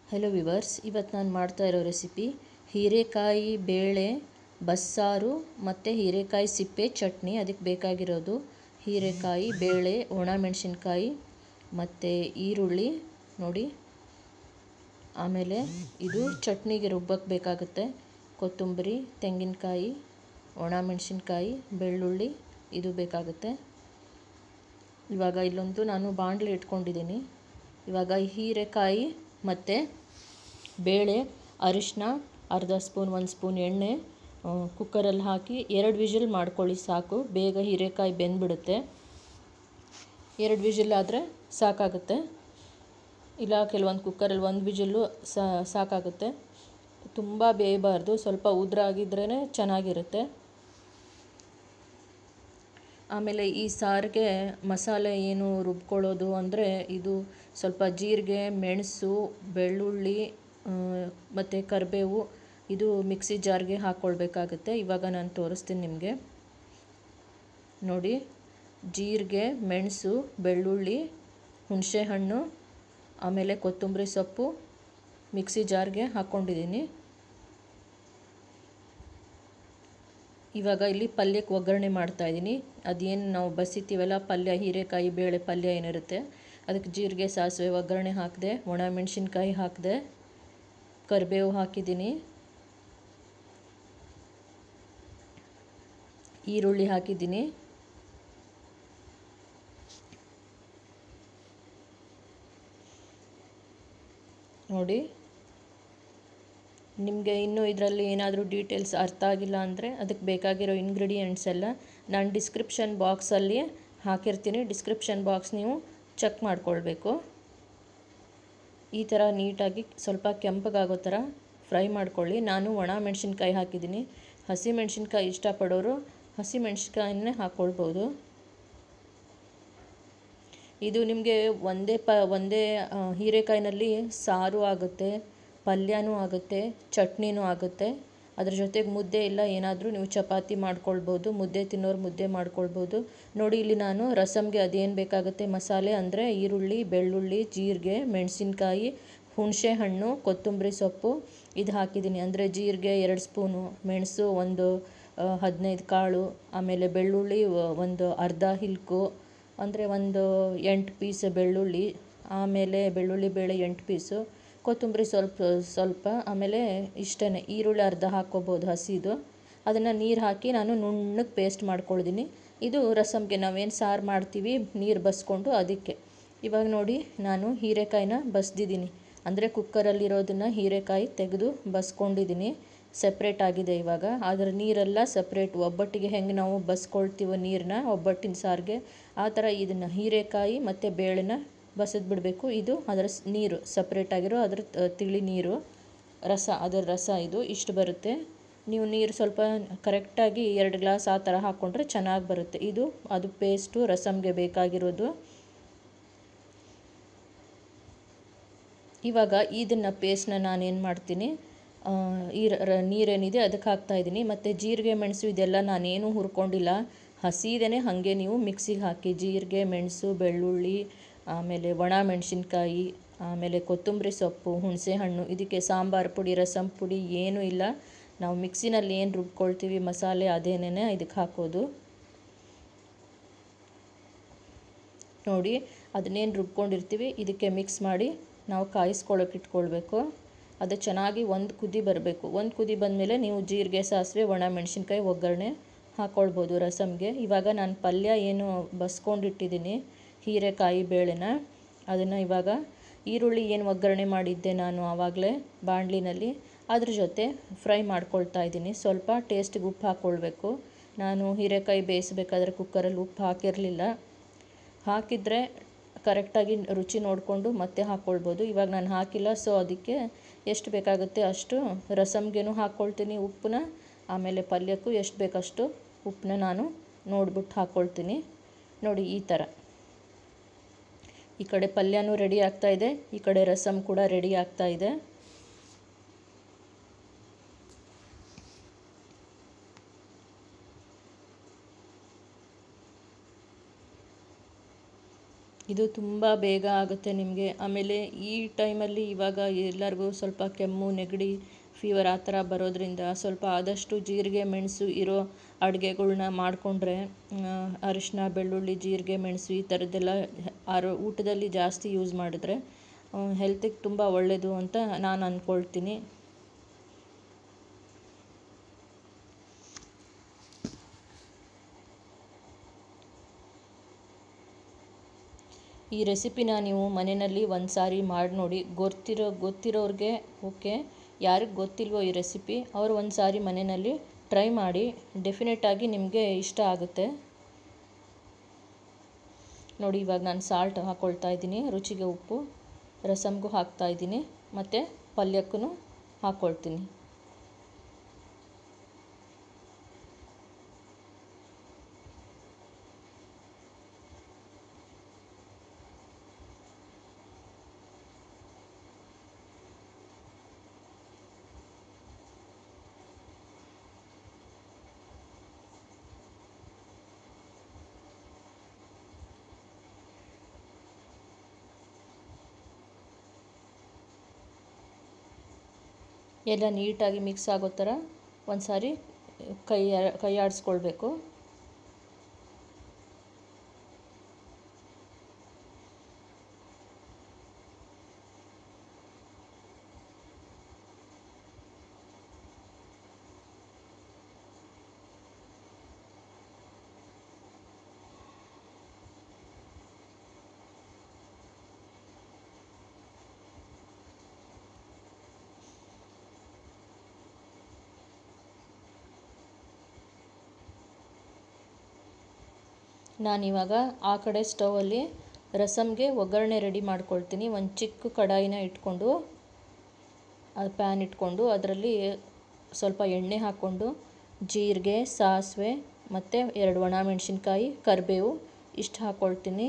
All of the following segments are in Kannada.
ಹಲೋ ವಿವರ್ಸ್ ಇವತ್ತು ನಾನು ಮಾಡ್ತಾ ಇರೋ ರೆಸಿಪಿ ಹೀರೆಕಾಯಿ ಬೇಳೆ ಬಸ್ಸಾರು ಮತ್ತು ಹೀರೆಕಾಯಿ ಸಿಪ್ಪೆ ಚಟ್ನಿ ಅದಕ್ಕೆ ಬೇಕಾಗಿರೋದು ಹೀರೆಕಾಯಿ ಬೇಳೆ ಒಣಮೆಣಸಿನ್ಕಾಯಿ ಮತ್ತು ಈರುಳ್ಳಿ ನೋಡಿ ಆಮೇಲೆ ಇದು ಚಟ್ನಿಗೆ ರುಬ್ಬಕ್ಕೆ ಬೇಕಾಗುತ್ತೆ ಕೊತ್ತಂಬರಿ ತೆಂಗಿನಕಾಯಿ ಒಣಮೆಣಸಿನ್ಕಾಯಿ ಬೆಳ್ಳುಳ್ಳಿ ಇದು ಬೇಕಾಗುತ್ತೆ ಇವಾಗ ಇಲ್ಲೊಂದು ನಾನು ಬಾಣಲೆ ಇಟ್ಕೊಂಡಿದ್ದೀನಿ ಇವಾಗ ಹೀರೆಕಾಯಿ ಮತ್ತು ಬೇಳೆ ಅರಿಶಿನ ಅರ್ಧ ಸ್ಪೂನ್ ಒಂದು ಸ್ಪೂನ್ ಎಣ್ಣೆ ಕುಕ್ಕರಲ್ಲಿ ಹಾಕಿ ಎರಡು ವಿಷಲ್ ಮಾಡ್ಕೊಳ್ಳಿ ಸಾಕು ಬೇಗ ಹೀರೆಕಾಯಿ ಬೆಂದ್ಬಿಡುತ್ತೆ ಎರಡು ವಿಷಲ್ ಆದರೆ ಸಾಕಾಗುತ್ತೆ ಇಲ್ಲ ಕೆಲವೊಂದು ಕುಕ್ಕರಲ್ಲಿ ಒಂದು ವಿಷಲ್ಲು ಸಾಕಾಗುತ್ತೆ ತುಂಬ ಬೇಯಬಾರ್ದು ಸ್ವಲ್ಪ ಉದ್ರಾಗಿದ್ರೇ ಚೆನ್ನಾಗಿರುತ್ತೆ ಆಮೇಲೆ ಈ ಸಾರಿಗೆ ಮಸಾಲೆ ಏನು ರುಬ್ಕೊಳ್ಳೋದು ಅಂದರೆ ಇದು ಸ್ವಲ್ಪ ಜೀರಿಗೆ ಮೆಣಸು ಬೆಳ್ಳುಳ್ಳಿ ಮತ್ತು ಕರಿಬೇವು ಇದು ಮಿಕ್ಸಿ ಜಾರ್ಗೆ ಹಾಕ್ಕೊಳ್ಬೇಕಾಗುತ್ತೆ ಇವಾಗ ನಾನು ತೋರಿಸ್ತೀನಿ ನಿಮಗೆ ನೋಡಿ ಜೀರಿಗೆ ಮೆಣಸು ಬೆಳ್ಳುಳ್ಳಿ ಹುಣಸೆಹಣ್ಣು ಆಮೇಲೆ ಕೊತ್ತಂಬರಿ ಸೊಪ್ಪು ಮಿಕ್ಸಿ ಜಾರ್ಗೆ ಹಾಕ್ಕೊಂಡಿದ್ದೀನಿ ಇವಾಗ ಇಲ್ಲಿ ಪಲ್ಯಕ್ಕೆ ಒಗ್ಗರಣೆ ಮಾಡ್ತಾಯಿದ್ದೀನಿ ಅದೇನು ನಾವು ಬಸಿತೀವಲ್ಲ ಪಲ್ಯ ಹೀರೆಕಾಯಿ ಬೇಳೆ ಪಲ್ಯ ಏನಿರುತ್ತೆ ಅದಕ್ಕೆ ಜೀರಿಗೆ ಸಾಸಿವೆ ಒಗ್ಗರಣೆ ಹಾಕಿದೆ ಒಣ ಮೆಣಸಿನ್ಕಾಯಿ ಹಾಕಿದೆ ಕರಿಬೇವು ಹಾಕಿದ್ದೀನಿ ಈರುಳ್ಳಿ ಹಾಕಿದ್ದೀನಿ ನೋಡಿ ನಿಮಗೆ ಇನ್ನೂ ಇದರಲ್ಲಿ ಏನಾದರೂ ಡೀಟೇಲ್ಸ್ ಅರ್ಥ ಆಗಿಲ್ಲ ಅಂದರೆ ಅದಕ್ಕೆ ಬೇಕಾಗಿರೋ ಇಂಗ್ರೀಡಿಯೆಂಟ್ಸ್ ಎಲ್ಲ ನಾನು ಡಿಸ್ಕ್ರಿಪ್ಷನ್ ಬಾಕ್ಸಲ್ಲಿ ಹಾಕಿರ್ತೀನಿ ಡಿಸ್ಕ್ರಿಪ್ಷನ್ ಬಾಕ್ಸ್ ನೀವು ಚೆಕ್ ಮಾಡ್ಕೊಳ್ಬೇಕು ಈ ಥರ ನೀಟಾಗಿ ಸ್ವಲ್ಪ ಕೆಂಪಗಾಗೋ ಥರ ಫ್ರೈ ಮಾಡ್ಕೊಳ್ಳಿ ನಾನು ಒಣ ಮೆಣಸಿನ್ಕಾಯಿ ಹಾಕಿದ್ದೀನಿ ಹಸಿ ಮೆಣಸಿನ್ಕಾಯಿ ಇಷ್ಟಪಡೋರು ಹಸಿ ಮೆಣಸಿನ್ಕಾಯನ್ನೇ ಹಾಕ್ಕೊಳ್ಬೋದು ಇದು ನಿಮಗೆ ಒಂದೇ ಪ ಒಂದೇ ಹೀರೆಕಾಯಿನಲ್ಲಿ ಸಾರು ಆಗುತ್ತೆ ಪಲ್ಯನೂ ಆಗುತ್ತೆ ಚಟ್ನಿನೂ ಆಗುತ್ತೆ ಅದ್ರ ಜೊತೆಗೆ ಮುದ್ದೆ ಇಲ್ಲ ಏನಾದರೂ ನೀವು ಚಪಾತಿ ಮಾಡ್ಕೊಳ್ಬೋದು ಮುದ್ದೆ ತಿನ್ನೋರು ಮುದ್ದೆ ಮಾಡ್ಕೊಳ್ಬೋದು ನೋಡಿ ಇಲ್ಲಿ ನಾನು ರಸಮ್ಗೆ ಅದೇನು ಬೇಕಾಗುತ್ತೆ ಮಸಾಲೆ ಅಂದರೆ ಈರುಳ್ಳಿ ಬೆಳ್ಳುಳ್ಳಿ ಜೀರಿಗೆ ಮೆಣಸಿನ್ಕಾಯಿ ಹುಣಸೆ ಹಣ್ಣು ಕೊತ್ತಂಬರಿ ಸೊಪ್ಪು ಇದು ಹಾಕಿದ್ದೀನಿ ಅಂದರೆ ಜೀರಿಗೆ ಎರಡು ಸ್ಪೂನು ಮೆಣಸು ಒಂದು ಹದಿನೈದು ಕಾಳು ಆಮೇಲೆ ಬೆಳ್ಳುಳ್ಳಿ ಒಂದು ಅರ್ಧ ಹಿಲ್ಕು ಅಂದರೆ ಒಂದು ಎಂಟು ಪೀಸ್ ಬೆಳ್ಳುಳ್ಳಿ ಆಮೇಲೆ ಬೆಳ್ಳುಳ್ಳಿ ಬೇಳೆ ಎಂಟು ಪೀಸು ಕೊತ್ತಂಬರಿ ಸ್ವಲ್ಪ ಸ್ವಲ್ಪ ಆಮೇಲೆ ಇಷ್ಟೇ ಈರುಳ್ಳಿ ಅರ್ಧ ಹಾಕ್ಕೋಬೋದು ಹಸಿದು ಅದನ್ನು ನೀರು ಹಾಕಿ ನಾನು ನುಣ್ಣಗೆ ಪೇಸ್ಟ್ ಮಾಡ್ಕೊಳ್ತೀನಿ ಇದು ರಸಮ್ಗೆ ನಾವೇನು ಸಾರು ಮಾಡ್ತೀವಿ ನೀರು ಬಸ್ಕೊಂಡು ಅದಕ್ಕೆ ಇವಾಗ ನೋಡಿ ನಾನು ಹೀರೆಕಾಯಿನ ಬಸ್ದಿದ್ದೀನಿ ಅಂದರೆ ಕುಕ್ಕರಲ್ಲಿರೋದನ್ನು ಹೀರೆಕಾಯಿ ತೆಗೆದು ಬಸ್ಕೊಂಡಿದ್ದೀನಿ ಸಪ್ರೇಟ್ ಆಗಿದೆ ಇವಾಗ ಅದರ ನೀರೆಲ್ಲ ಸಪ್ರೇಟ್ ಒಬ್ಬಟ್ಟಿಗೆ ಹೆಂಗೆ ನಾವು ಬಸ್ಕೊಳ್ತೀವೋ ನೀರನ್ನ ಒಬ್ಬಟ್ಟಿನ ಸಾರಿಗೆ ಆ ಥರ ಇದನ್ನು ಹೀರೆಕಾಯಿ ಮತ್ತು ಬೇಳೆನ ಬಸದ್ ಬಿಡಬೇಕು ಇದು ಅದರ ನೀರು ಸಪ್ರೇಟಾಗಿರೋ ಅದರ ತಿಳಿ ನೀರು ರಸ ಅದರ ರಸ ಇದು ಇಷ್ಟು ಬರುತ್ತೆ ನೀವು ನೀರು ಸ್ವಲ್ಪ ಕರೆಕ್ಟಾಗಿ ಎರಡು ಗ್ಲಾಸ್ ಆ ಥರ ಹಾಕ್ಕೊಂಡ್ರೆ ಚೆನ್ನಾಗಿ ಬರುತ್ತೆ ಇದು ಅದು ಪೇಸ್ಟು ರಸಮ್ಗೆ ಬೇಕಾಗಿರೋದು ಇವಾಗ ಇದನ್ನು ಪೇಸ್ಟ್ನ ನಾನೇನು ಮಾಡ್ತೀನಿ ಈ ನೀರೇನಿದೆ ಅದಕ್ಕೆ ಹಾಕ್ತಾಯಿದ್ದೀನಿ ಮತ್ತು ಜೀರಿಗೆ ಮೆಣಸು ಇದೆಲ್ಲ ನಾನೇನು ಹುರ್ಕೊಂಡಿಲ್ಲ ಹಸಿದೇನೆ ಹಾಗೆ ನೀವು ಮಿಕ್ಸಿಗೆ ಹಾಕಿ ಜೀರಿಗೆ ಮೆಣಸು ಬೆಳ್ಳುಳ್ಳಿ ಆಮೇಲೆ ಒಣ ಮೆಣಸಿನ್ಕಾಯಿ ಆಮೇಲೆ ಕೊತ್ತಂಬರಿ ಸೊಪ್ಪು ಹುಣಸೆ ಹಣ್ಣು ಇದಕ್ಕೆ ಸಾಂಬಾರು ಪುಡಿ ರಸಮ್ ಪುಡಿ ಏನೂ ಇಲ್ಲ ನಾವು ಮಿಕ್ಸಿನಲ್ಲಿ ಏನು ರುಬ್ಕೊಳ್ತೀವಿ ಮಸಾಲೆ ಅದೇನೇ ಇದಕ್ಕೆ ಹಾಕೋದು ನೋಡಿ ಅದನ್ನೇನು ರುಬ್ಕೊಂಡಿರ್ತೀವಿ ಇದಕ್ಕೆ ಮಿಕ್ಸ್ ಮಾಡಿ ನಾವು ಕಾಯಿಸ್ಕೊಳ್ಳೋಕೆ ಇಟ್ಕೊಳ್ಬೇಕು ಅದು ಚೆನ್ನಾಗಿ ಒಂದು ಕುದಿ ಬರಬೇಕು ಒಂದು ಕುದಿ ಬಂದಮೇಲೆ ನೀವು ಜೀರಿಗೆ ಸಾಸಿವೆ ಒಣ ಮೆಣಸಿನ್ಕಾಯಿ ಒಗ್ಗರಣೆ ಹಾಕ್ಕೊಳ್ಬೋದು ರಸಮ್ಗೆ ಇವಾಗ ನಾನು ಪಲ್ಯ ಏನು ಬಸ್ಕೊಂಡಿಟ್ಟಿದ್ದೀನಿ ಹೀರೆಕಾಯಿ ಬೇಳೆನ ಅದನ್ನು ಇವಾಗ ಈರುಳ್ಳಿ ಏನು ಒಗ್ಗರಣೆ ಮಾಡಿದ್ದೆ ನಾನು ಆವಾಗಲೇ ಬಾಣಲಿನಲ್ಲಿ ಅದ್ರ ಜೊತೆ ಫ್ರೈ ಮಾಡ್ಕೊಳ್ತಾ ಇದ್ದೀನಿ ಸ್ವಲ್ಪ ಟೇಸ್ಟಿಗೆ ಉಪ್ಪು ಹಾಕ್ಕೊಳ್ಬೇಕು ನಾನು ಹೀರೆಕಾಯಿ ಬೇಯಿಸ್ಬೇಕಾದ್ರೆ ಕುಕ್ಕರಲ್ಲಿ ಉಪ್ಪು ಹಾಕಿರಲಿಲ್ಲ ಹಾಕಿದರೆ ಕರೆಕ್ಟಾಗಿ ರುಚಿ ನೋಡಿಕೊಂಡು ಮತ್ತೆ ಹಾಕ್ಕೊಳ್ಬೋದು ಇವಾಗ ನಾನು ಹಾಕಿಲ್ಲ ಸೊ ಅದಕ್ಕೆ ಎಷ್ಟು ಬೇಕಾಗುತ್ತೆ ಅಷ್ಟು ರಸಮ್ಗೆನೂ ಹಾಕ್ಕೊಳ್ತೀನಿ ಉಪ್ಪನ್ನ ಆಮೇಲೆ ಪಲ್ಯಕ್ಕೂ ಎಷ್ಟು ಬೇಕಷ್ಟು ಉಪ್ಪನ್ನ ನಾನು ನೋಡ್ಬಿಟ್ಟು ಹಾಕ್ಕೊಳ್ತೀನಿ ನೋಡಿ ಈ ಥರ ಈ ಕಡೆ ಪಲ್ಯನೂ ರೆಡಿ ಆಗ್ತಾ ಇದೆ ಈ ಕಡೆ ರಸಮ್ ಕೂಡ ರೆಡಿ ಆಗ್ತಾ ಇದೆ ಇದು ತುಂಬ ಬೇಗ ಆಗುತ್ತೆ ನಿಮಗೆ ಆಮೇಲೆ ಈ ಟೈಮಲ್ಲಿ ಇವಾಗ ಎಲ್ಲರಿಗೂ ಸ್ವಲ್ಪ ಕೆಮ್ಮು ನೆಗಡಿ ಫೀವರ್ ಆ ಥರ ಬರೋದ್ರಿಂದ ಸ್ವಲ್ಪ ಆದಷ್ಟು ಜೀರಿಗೆ ಮೆಣಸು ಇರೋ ಅಡುಗೆಗಳ್ನ ಮಾಡಿಕೊಂಡ್ರೆ ಅರಿಶಿನ ಬೆಳ್ಳುಳ್ಳಿ ಜೀರಿಗೆ ಮೆಣಸು ಈ ಥರದ್ದೆಲ್ಲ ಆರೋ ಊಟದಲ್ಲಿ ಜಾಸ್ತಿ ಯೂಸ್ ಮಾಡಿದ್ರೆ ಹೆಲ್ತಿಗೆ ತುಂಬ ಒಳ್ಳೆಯದು ಅಂತ ನಾನು ಅಂದ್ಕೊಳ್ತೀನಿ ಈ ರೆಸಿಪಿನ ನೀವು ಮನೆಯಲ್ಲಿ ಒಂದು ಸಾರಿ ಮಾಡಿ ನೋಡಿ ಗೊತ್ತಿರೋ ಗೊತ್ತಿರೋರಿಗೆ ಓಕೆ ಯಾರಿಗೆ ಗೊತ್ತಿಲ್ವೋ ಈ ರೆಸಿಪಿ ಅವರು ಒಂದು ಸಾರಿ ಮನೆಯಲ್ಲಿ ಟ್ರೈ ಮಾಡಿ ಡೆಫಿನೆಟಾಗಿ ನಿಮಗೆ ಇಷ್ಟ ಆಗುತ್ತೆ ನೋಡಿ ಇವಾಗ ನಾನು ಸಾಲ್ಟ್ ಹಾಕ್ಕೊಳ್ತಾ ಇದ್ದೀನಿ ರುಚಿಗೆ ಉಪ್ಪು ರಸಮ್ಗೂ ಹಾಕ್ತಾ ಇದ್ದೀನಿ ಮತ್ತು ಪಲ್ಯಕ್ಕೂ ಹಾಕ್ಕೊಳ್ತೀನಿ ಎಲ್ಲ ನೀಟಾಗಿ ಮಿಕ್ಸ್ ಆಗೋ ಥರ ಒಂದು ಸಾರಿ ಕೈ ಕೈ ಆಡಿಸ್ಕೊಳ್ಬೇಕು ನಾನಿವಾಗ ಆ ಕಡೆ ಸ್ಟವಲ್ಲಿ ರಸಮ್ಗೆ ಒಗ್ಗರಣೆ ರೆಡಿ ಮಾಡ್ಕೊಳ್ತೀನಿ ಒಂದು ಚಿಕ್ಕ ಕಡಾಯಿನ ಇಟ್ಕೊಂಡು ಅದು ಪ್ಯಾನ್ ಇಟ್ಕೊಂಡು ಅದರಲ್ಲಿ ಸ್ವಲ್ಪ ಎಣ್ಣೆ ಹಾಕ್ಕೊಂಡು ಜೀರಿಗೆ ಸಾಸಿವೆ ಮತ್ತು ಎರಡು ಒಣ ಮೆಣಸಿನ್ಕಾಯಿ ಕರಿಬೇವು ಇಷ್ಟು ಹಾಕ್ಕೊಳ್ತೀನಿ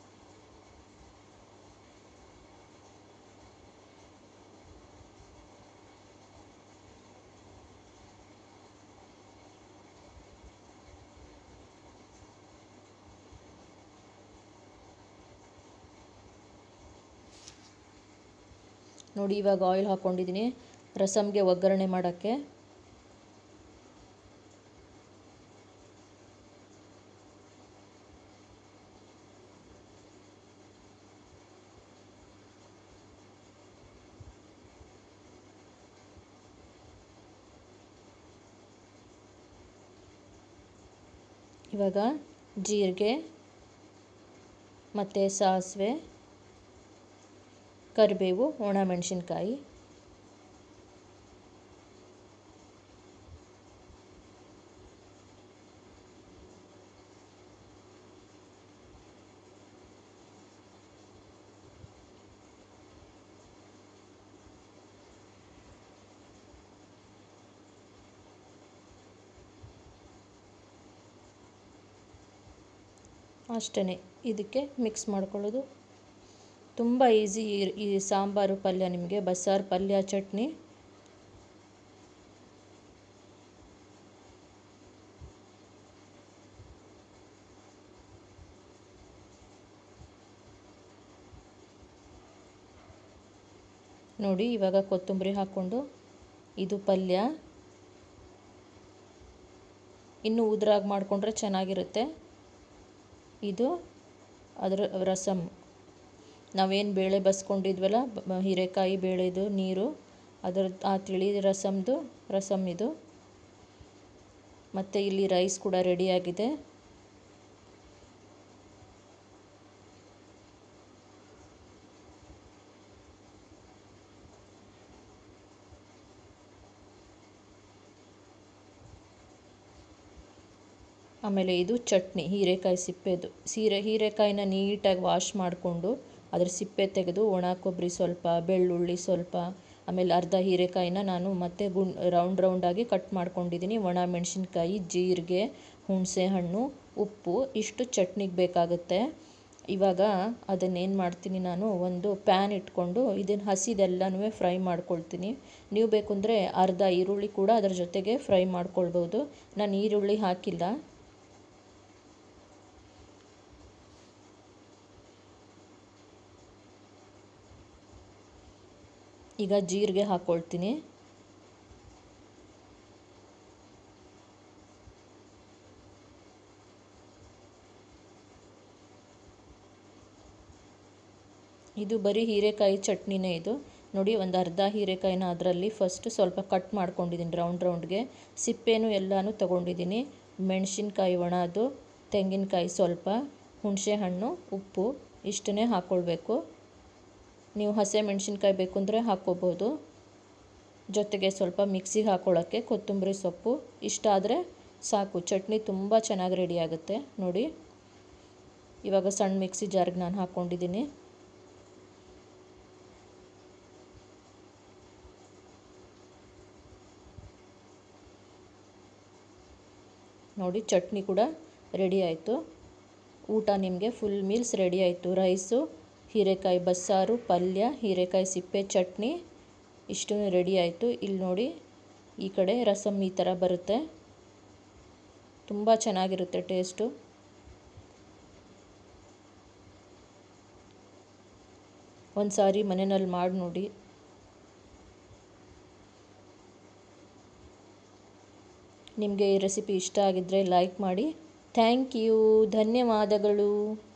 ನೋಡಿ ಇವಾಗ ಆಯಿಲ್ ಹಾಕ್ಕೊಂಡಿದ್ದೀನಿ ರಸಮ್ಗೆ ಒಗ್ಗರಣೆ ಮಾಡೋಕ್ಕೆ ಇವಾಗ ಜೀರಿಗೆ ಮತ್ತು ಸಾಸಿವೆ ಕರಿಬೇವು ಒಣ ಮೆಣಸಿನ್ಕಾಯಿ ಅಷ್ಟೇ ಇದಕ್ಕೆ ಮಿಕ್ಸ್ ಮಾಡ್ಕೊಳ್ಳೋದು ತುಂಬ ಈಸಿ ಈ ಸಾಂಬಾರು ಪಲ್ಯ ನಿಮಗೆ ಬಸ್ಸಾರು ಪಲ್ಯ ಚಟ್ನಿ ನೋಡಿ ಇವಾಗ ಕೊತ್ತಂಬರಿ ಹಾಕ್ಕೊಂಡು ಇದು ಪಲ್ಯ ಇನ್ನೂ ಉದ್ರಾಗಿ ಮಾಡಿಕೊಂಡ್ರೆ ಚೆನ್ನಾಗಿರುತ್ತೆ ಇದು ಅದರ ರಸಮ್ ನಾವೇನು ಬೇಳೆ ಬಸ್ಕೊಂಡಿದ್ವಲ್ಲ ಬ- ಹೀರೆಕಾಯಿ ಬೇಳೆದು ನೀರು ಅದರ ಆ ತಿಳಿ ರಸಮ್ದು ರಸಮ್ ಇದು ಮತ್ತು ಇಲ್ಲಿ ರೈಸ್ ಕೂಡ ರೆಡಿಯಾಗಿದೆ ಆಮೇಲೆ ಇದು ಚಟ್ನಿ ಹೀರೆಕಾಯಿ ಸಿಪ್ಪೆದು ಸೀರೆ ಹೀರೆಕಾಯಿನ ನೀಟಾಗಿ ವಾಶ್ ಮಾಡಿಕೊಂಡು ಅದ್ರ ಸಿಪ್ಪೆ ತೆಗೆದು ಒಣ ಕೊಬ್ಬರಿ ಸ್ವಲ್ಪ ಬೆಳ್ಳುಳ್ಳಿ ಸ್ವಲ್ಪ ಆಮೇಲೆ ಅರ್ಧ ಹೀರೆಕಾಯಿನ ನಾನು ಮತ್ತೆ ಗುಂಡ್ ರೌಂಡ್ ರೌಂಡಾಗಿ ಕಟ್ ಮಾಡ್ಕೊಂಡಿದ್ದೀನಿ ಒಣ ಮೆಣಸಿನ್ಕಾಯಿ ಜೀರಿಗೆ ಹುಣಸೆ ಹಣ್ಣು ಉಪ್ಪು ಇಷ್ಟು ಚಟ್ನಿಗೆ ಬೇಕಾಗುತ್ತೆ ಇವಾಗ ಅದನ್ನೇನು ಮಾಡ್ತೀನಿ ನಾನು ಒಂದು ಪ್ಯಾನ್ ಇಟ್ಕೊಂಡು ಇದನ್ನು ಹಸಿದೆಲ್ಲನೂ ಫ್ರೈ ಮಾಡ್ಕೊಳ್ತೀನಿ ನೀವು ಬೇಕು ಅಂದರೆ ಅರ್ಧ ಈರುಳ್ಳಿ ಕೂಡ ಅದರ ಜೊತೆಗೆ ಫ್ರೈ ಮಾಡ್ಕೊಳ್ಬೋದು ನಾನು ಈರುಳ್ಳಿ ಹಾಕಿಲ್ಲ ಈಗ ಜೀರಿಗೆ ಹಾಕ್ಕೊಳ್ತೀನಿ ಇದು ಬರೀ ಹೀರೆಕಾಯಿ ಚಟ್ನಿನೇ ಇದು ನೋಡಿ ಒಂದು ಅರ್ಧ ಹೀರೆಕಾಯಿನ ಅದರಲ್ಲಿ ಫಸ್ಟ್ ಸ್ವಲ್ಪ ಕಟ್ ಮಾಡ್ಕೊಂಡಿದ್ದೀನಿ ರೌಂಡ್ ರೌಂಡ್ಗೆ ಸಿಪ್ಪೆನೂ ಎಲ್ಲನೂ ತೊಗೊಂಡಿದ್ದೀನಿ ಮೆಣಸಿನ್ಕಾಯಿ ಒಣದು ತೆಂಗಿನಕಾಯಿ ಸ್ವಲ್ಪ ಹುಣಸೆಹಣ್ಣು ಉಪ್ಪು ಇಷ್ಟನ್ನೇ ಹಾಕ್ಕೊಳ್ಬೇಕು ನೀವು ಹಸೆ ಮೆಣಸಿನ್ಕಾಯಿ ಬೇಕು ಅಂದರೆ ಹಾಕ್ಕೋಬೋದು ಜೊತೆಗೆ ಸ್ವಲ್ಪ ಮಿಕ್ಸಿಗೆ ಹಾಕ್ಕೊಳ್ಳೋಕ್ಕೆ ಕೊತ್ತಂಬರಿ ಸೊಪ್ಪು ಇಷ್ಟಾದರೆ ಸಾಕು ಚಟ್ನಿ ತುಂಬ ಚೆನ್ನಾಗಿ ರೆಡಿ ಆಗುತ್ತೆ ನೋಡಿ ಇವಾಗ ಸಣ್ಣ ಮಿಕ್ಸಿ ಜಾರ್ಗೆ ನಾನು ಹಾಕ್ಕೊಂಡಿದ್ದೀನಿ ನೋಡಿ ಚಟ್ನಿ ಕೂಡ ರೆಡಿ ಆಯಿತು ಊಟ ನಿಮಗೆ ಫುಲ್ ಮೀಲ್ಸ್ ರೆಡಿ ಆಯಿತು ರೈಸು ಹೀರೆಕಾಯಿ ಬಸ್ಸಾರು ಪಲ್ಯ ಹೀರೆಕಾಯಿ ಸಿಪ್ಪೆ ಚಟ್ನಿ ಇಷ್ಟು ರೆಡಿ ಆಯಿತು ಇಲ್ಲಿ ನೋಡಿ ಈ ಕಡೆ ರಸಮ್ ಈ ಥರ ಬರುತ್ತೆ ತುಂಬ ಚೆನ್ನಾಗಿರುತ್ತೆ ಟೇಸ್ಟು ಒಂದು ಸಾರಿ ಮನೆಯಲ್ಲಿ ಮಾಡಿ ನೋಡಿ ನಿಮಗೆ ಈ ರೆಸಿಪಿ ಇಷ್ಟ ಆಗಿದ್ದರೆ ಲೈಕ್ ಮಾಡಿ ಥ್ಯಾಂಕ್ ಯು ಧನ್ಯವಾದಗಳು